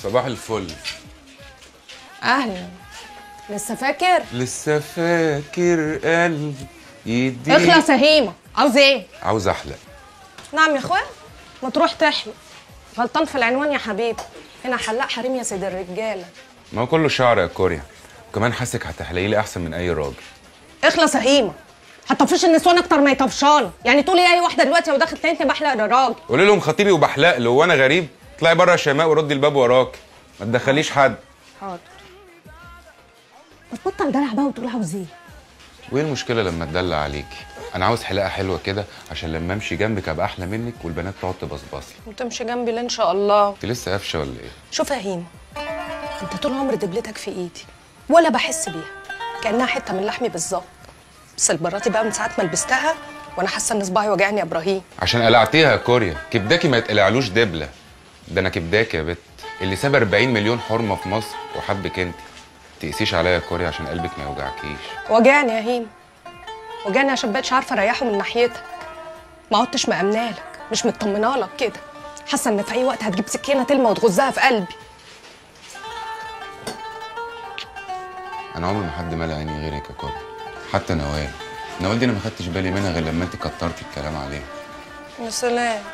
صباح الفل اهلا لسه فاكر لسه فاكر قلبي يدي اخلص يا هيمه عاوز ايه عاوز احلق نعم يا اخويا ما تروح تحلق غلطان في العنوان يا حبيبي هنا حلاق حريم يا سيد الرجاله ما هو كله شعر يا كوريا وكمان حاسك هتحلقي لي احسن من اي راجل اخلص يا هيمه هتطفش النسوان اكتر ما يطفشانه يعني تقولي اي واحده دلوقتي لو دخلت لقيتني بحلق للراجل قولي لهم خطيبي وبحلق له وانا غريب اطلعي بره يا شيماء وردي الباب وراك ما تدخليش حد حاضر ما تبطل دلع بقى وتقول عاوز ايه وايه المشكله لما اتدلع عليكي انا عاوز حلاقه حلوه كده عشان لما امشي جنبك ابقى احلى منك والبنات تقعد تبصبصي وتمشي جنبي ليه ان شاء الله انت لسه قافشه ولا ايه شوف يا هيمه انت طول عمر دبلتك في ايدي ولا بحس بيها كانها حته من لحمي بالظبط بس المره دي بقى من ساعه ما لبستها وانا حاسه ان صباعي وجعني يا ابراهيم عشان قلعتيها يا كوريا كبداكي ما يتقلعلوش دبله ده انا كبداكي يا بت اللي ساب 40 مليون حرمه في مصر وحبك انت تقسيش عليا يا كوريا عشان قلبك ما يوجعكيش وجعني يا هيم وجعني عشان بقتش عارفه اريحه من ناحيتك ما عدتش مأمنالك مش مطمنه لك كده حاسه ان في اي وقت هتجيب سكينه تلمع وتغزها في قلبي انا عمري ما حد مال عيني غيرك يا كوريا حتى نوال نوال دي انا ما خدتش بالي منها غير لما انت كترتي الكلام عليها يا سلام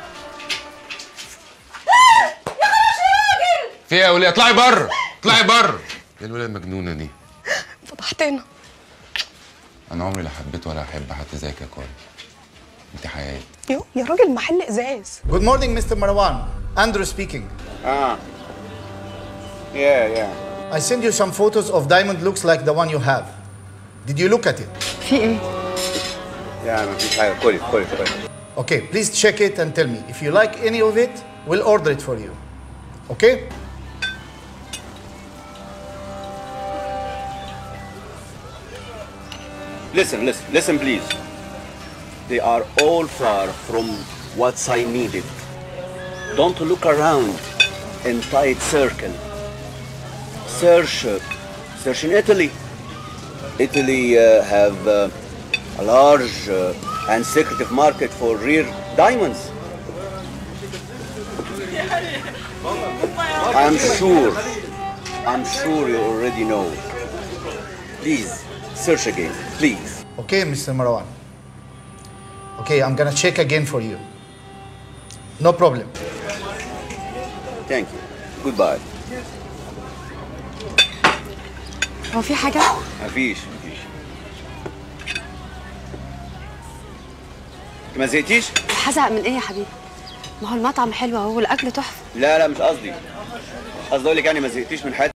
في ايه يا وليه اطلعي بره اطلعي بره ايه الوليه المجنونه دي فضحتنا انا عمري لا حبيت ولا احب حد زيك يا كوريا انت حياتي يو يا راجل محل ازاز Good morning, Mr. Marwan. Andrew speaking. Ah. Yeah, yeah. I send you some photos of diamond looks like the one you have. Did you look at it? في ايه Yeah, ما فيش حاجة كويس كويس كويس. Okay, please check it and tell me. If you like any of it, we'll order it for you. Okay? Listen, listen, listen, please. They are all far from what I needed. Don't look around in tight circle. Search, uh, search in Italy. Italy uh, have uh, a large uh, and secretive market for rare diamonds. I'm sure, I'm sure you already know. Please, search again, please. Okay, Mr. Marwan. Okay, I'm gonna check again for you. No problem. Thank you. Goodbye. هو في حاجة؟ مفيش مفيش. انت ما زهقتيش؟ هزهق من ايه يا حبيبي؟ ما هو المطعم حلو اهو والاكل تحفة لا لا مش قصدي. قصدي اقول لك يعني ما زهقتيش من حياتك